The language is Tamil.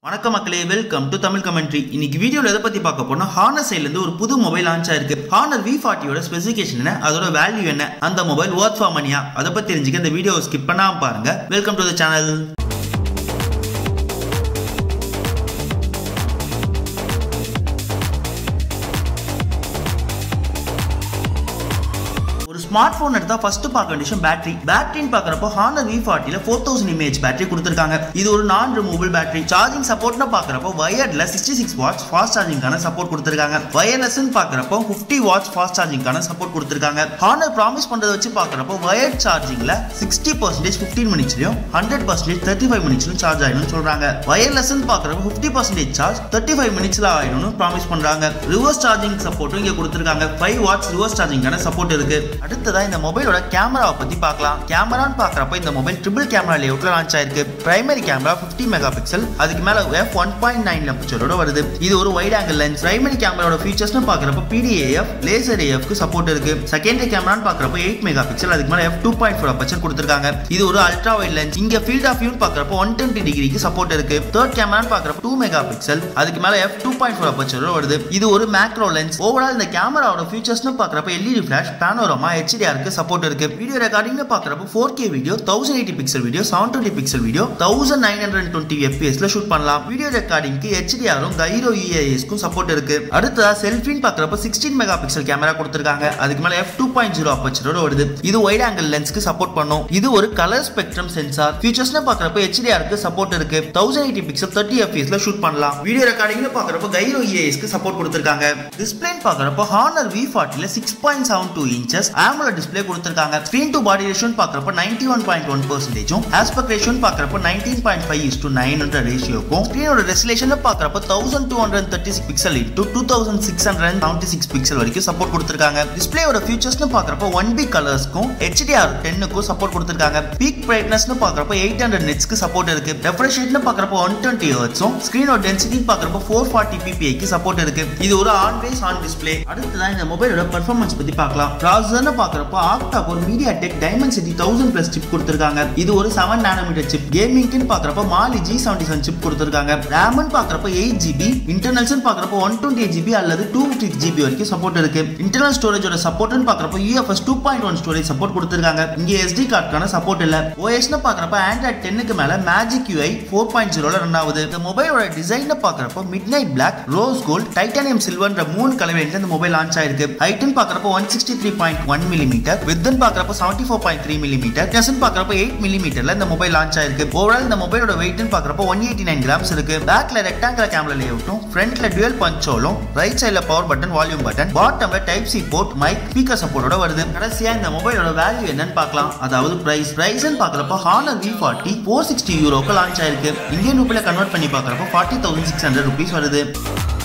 வணக்கம் மக்களே வெல்கம் டு தமிழ் கமெண்ட்ரி இன்னைக்கு வீடியோல எதை பத்தி பார்க்க போனா ஹானர் சைட்ல இருந்து ஒரு புது மொபைல் லான்ச் ஆயிருக்கு ஹானர் வி ஃபார்ட்டியோட ஸ்பெசிஃபிகேஷன் என்ன அதோட வேல்யூ என்ன அந்த மொபைல் ஒர்த் ஃபார் மணியா அதை பத்தி தெரிஞ்சுக்க இந்த வீடியோ ஸ்கிப் பண்ணாம பாருங்க வெல்கம் டு த சேனல் ஒரு ஸ்மார்ட் போன் எடுத்தா ஃபர்ஸ்ட் பார்க்க வேண்டிய விஷயம் பேட்டரி பேட்டரின்னு பார்க்கறப்போ ஹானர் வி ஃபார்ட்டில ஃபோர் தௌசண்ட் இமேஜ் பேட்டரி கொடுத்துருக்காங்க இது ஒரு நான் ரிமூவபிள் பேட்டரி சார்ஜிங் சப்போர்ட்னு பார்க்கறப்போ வயர்ட்ல சிக்ஸ்டி சிக்ஸ் வாட்ஸ் ஃபாஸ்ட் சார்ஜிங்கான சப்போர்ட் கொடுத்துருக்காங்க வயர்லெஸ்ன்னு பார்க்கறப்போ ஃபிஃப்டி வாட்ஸ் ஃபாஸ்ட் சார்ஜிங்கான சப்போர்ட் கொடுத்துருக்காங்க ஹானர் ப்ராமிஸ் பண்றதை வச்சு பார்க்கறப்போ வயர்ட் சார்ஜிங்ல சிக்ஸ்டி பர்சன்டேஜ் ஃபிஃப்டீன் மினிட்ஸ்லயும் ஹண்ட்ரட் பர்சன்டேஜ் தேர்ட்டி ஃபைவ் மினிட்ஸ்லும் சார்ஜ் ஆயிடும்னு சொல்றாங்க வயர்லெஸ்ன்னு பார்க்கறப்போ fifty percentage charge thirty five மினிட்ஸ்ல ஆயிடும்னு ப்ராமிஸ் பண்றாங்க ரிவர்ஸ் சார்ஜிங் சப்போர்ட்டும் இங்க கொடுத்துருக்காங்க ஃபைவ் வாட்ஸ் ரிவர்ஸ் சார்ஜிங்கான சப்போர்ட் இருக்கு அடுத்ததா இந்த மொபைலோட கேமராவை பத்தி பார்க்கலாம் கேமரான்னு பார்க்கறப்ப இந்த மொபைல் ட்ரிபிள் கேமரா லேஅவுட்ல லான்ச் ஆயிருக்கு பிரைமரி கேமரா 50 மெகா பிக்சல் அதுக்கு மேல எஃப் ஒன் பாயிண்ட் நைன் லெம்பச்சரோட வருது இது ஒரு வைட் ஆங்கிள் லென்ஸ் பிரைமரி கேமராவோட ஃபீச்சர்ஸ்னு பார்க்கறப்ப பிடிஏஎஃப் லேசர் ஏஎஃப்க்கு சப்போர்ட் இருக்கு செகண்டரி கேமரான்னு பார்க்கறப்ப எயிட் மெகா பிக்சல் அதுக்கு மேல F two point four aperture கொடுத்துருக்காங்க இது ஒரு அல்ட்ரா வைட் லென்ஸ் இங்க ஃபீல்ட் ஆஃப் வியூன்னு பார்க்கறப்ப ஒன் டுவெண்ட்டி டிகிரிக்கு சப்போர்ட் இருக்கு தேர்ட் கேமரான்னு பார்க்கறப்ப டூ மெகா பிக்சல் அதுக்கு மேல எஃப் டூ பாயிண்ட் ஃபோர் அப்பச்சரோட வருது இது ஒரு மேக்ரோ லென்ஸ் ஓவரால் இந்த கேமராவோட ஃபீச்சர்ஸ்னு பார்க்கறப்ப எல்இடி ஃபிளாஷ் பேனோரமா ஹெச்டிஆருக்கு சப்போர்ட் இருக்கு வீடியோ ரெக்கார்டிங்னு பார்க்கறப்ப four K video thousand eighty pixel video seven twenty pixel video thousand nine hundred twenty எஃபிஎஸ்ல ஷூட் பண்ணலாம் வீடியோ ரெக்கார்டிங்க்கு ஹெச்டிஆரும் கைரோ இஏஎஸ்க்கும் சப்போர்ட் இருக்கு அடுத்ததா செல்ஃபின்னு பார்க்கறப்ப சிக்ஸ்டீன் மெகா பிக்சல் கேமரா கொடுத்துருக்காங்க அதுக்கு மேல எஃப் டூ பாயிண்ட் ஜீரோ அப்பச்சரோட வருது இது வைட் ஆங்கிள் லென்ஸ்க்கு சப்போர்ட் பண்ணும் இது ஒரு கலர் ஸ்பெக்ட்ரம் சென்சார் ஃபீச்சர்ஸ்னு பார்க்கறப்ப ஹெச்டிஆருக்கு சப்போர்ட் இருக்கு தௌசண்ட் எயிட்டி பிக்சல் தேர்ட்டி எஃபிஎஸ்ல ஷூட் பண்ணலாம் வீடியோ ரெக்கார்டிங்னு பார்க்கறப்ப கைரோ இஏஎஸ்க்கு சப்போர்ட் கொடுத்துருக்காங்க டிஸ்பிளேன்னு பார்க்கறப்ப ஹானர் வி ஃபார்ட்டில six point seven two inches ஆமுல டிஸ்பிளே கொடுத்துருக்காங்க ஸ்க்ரீன் டு பாடி ரேஷியோன்னு பார்க்கறப்ப நைன்டி ஒன் பாயிண்ட் ஒன் பர்சன்டேஜும் ஆஸ்பெக்ட் ரேஷியோன்னு பார்க்கறப்ப nineteen point five is to nine hundred ரேஷியோக்கும் ஸ்க்ரீனோட ரெசலேஷன் பார்க்கறப்ப thousand two hundred thirty six pixel into two thousand six hundred seventy six pixel வரைக்கும் சப்போர்ட் கொடுத்துருக்காங்க டிஸ்பிளேயோட ஃபீச்சர்ஸ்னு பார்க்கறப்ப ஒன் பி கலர்ஸ்க்கும் ஹெச்டிஆர் டென்னுக்கும் சப்போர்ட் கொடுத்துருக்காங்க பீக் பிரைட்னஸ்னு பார்க்கறப்ப எயிட் ஹண்ட்ரட் நெட்ஸ்க்கு சப்போர்ட் இருக்கு ரெஃப்ரெஷ் ரேட்னு பார்க்கறப்ப ஒன் டுவெண்ட்டி ஹர்ட்ஸும் ஸ்க்ரீனோட டென்சிட்டி பார்க்கறப்ப ஃபோர் ஃபார்ட்டி பிபிஐக்கு சப்போர்ட் இருக்கு இது ஒரு ஆன் பேஸ் ஆன் டிஸ்பிளே அடுத்ததான் இந்த மொபைலோட பெர்ஃபார்மன்ஸ் பத்தி பார்க்கலாம் ப்ராசஸர்னு பார்க்கறப்ப ஆக்டா ஒரு MediaTek Dimensity thousand plus chip கொடுத்துருக்காங்க இது ஒரு செவன் நானோமீட்டர் சிப் கேமிங்க்குன்னு பார்க்கறப்ப Mali G seventy seven chip கொடுத்துருக்காங்க ரேம்னு பார்க்கறப்ப எயிட் ஜிபி இன்டர்னல்ஸ்னு பார்க்கறப்ப ஒன் டுவெண்ட்டி எயிட் ஜிபி அல்லது டூ ஃபிஃப்டி ஜிபி வரைக்கும் சப்போர்ட் இருக்கு இன்டர்னல் ஸ்டோரேஜோட சப்போர்ட்னு பார்க்கறப்ப UFS two point one storage support கொடுத்துருக்காங்க இங்க எஸ்டி கார்டுக்கான சப்போர்ட் இல்ல ஓஎஸ்னு பார்க்கறப்ப ஆண்ட்ராய்ட் டென்னுக்கு மேல மேஜிக் யூஐ ஃபோர் பாயிண்ட் ஜீரோல ரன் ஆகுது இந்த மொபைலோட டிசைன் பார்க்கறப்ப midnight black rose gold titanium சில்வர்ன்ற மூணு கலவையில இந்த மொபைல் லான்ச் ஆயிருக்கு ஹைட்னு பார்க்கறப்ப one sixty three point one millimetre வித்னு பார்க்கறப்ப seventy four point three millimetre test பார்க்கறப்ப எயிட் மில்லிமீட்டர்ல இந்த மொபைல் லான்ச் ஆயிருக்கு ஓவரால் இந்த மொபைலோட வெயிட்னு பார்க்கறப்ப ஒன் எயிட்டி நைன் கிராம்ஸ் இருக்கு பேக்ல ரெக்டாங்குலர் கேமரா லேஅவுட்டும் ஃப்ரண்ட்ல டுவல் பஞ்சோலும் ரைட் சைடுல பவர் பட்டன் வால்யூம் பட்டன் பாட்டம்ல type C port mic speaker சப்போர்ட்டோட வருது கடைசியா இந்த மொபைலோட வேல்யூ என்னன்னு பார்க்கலாம் அதாவது பிரைஸ் பிரைஸ்னு பார்க்கறப்ப Honor V forty four sixty யூரோக்கு லான்ச் ஆயிருக்கு இந்தியன் ரூபாயில கன்வெர்ட் பண்ணி பார்க்கறப்ப forty thousand six hundred rupees வருது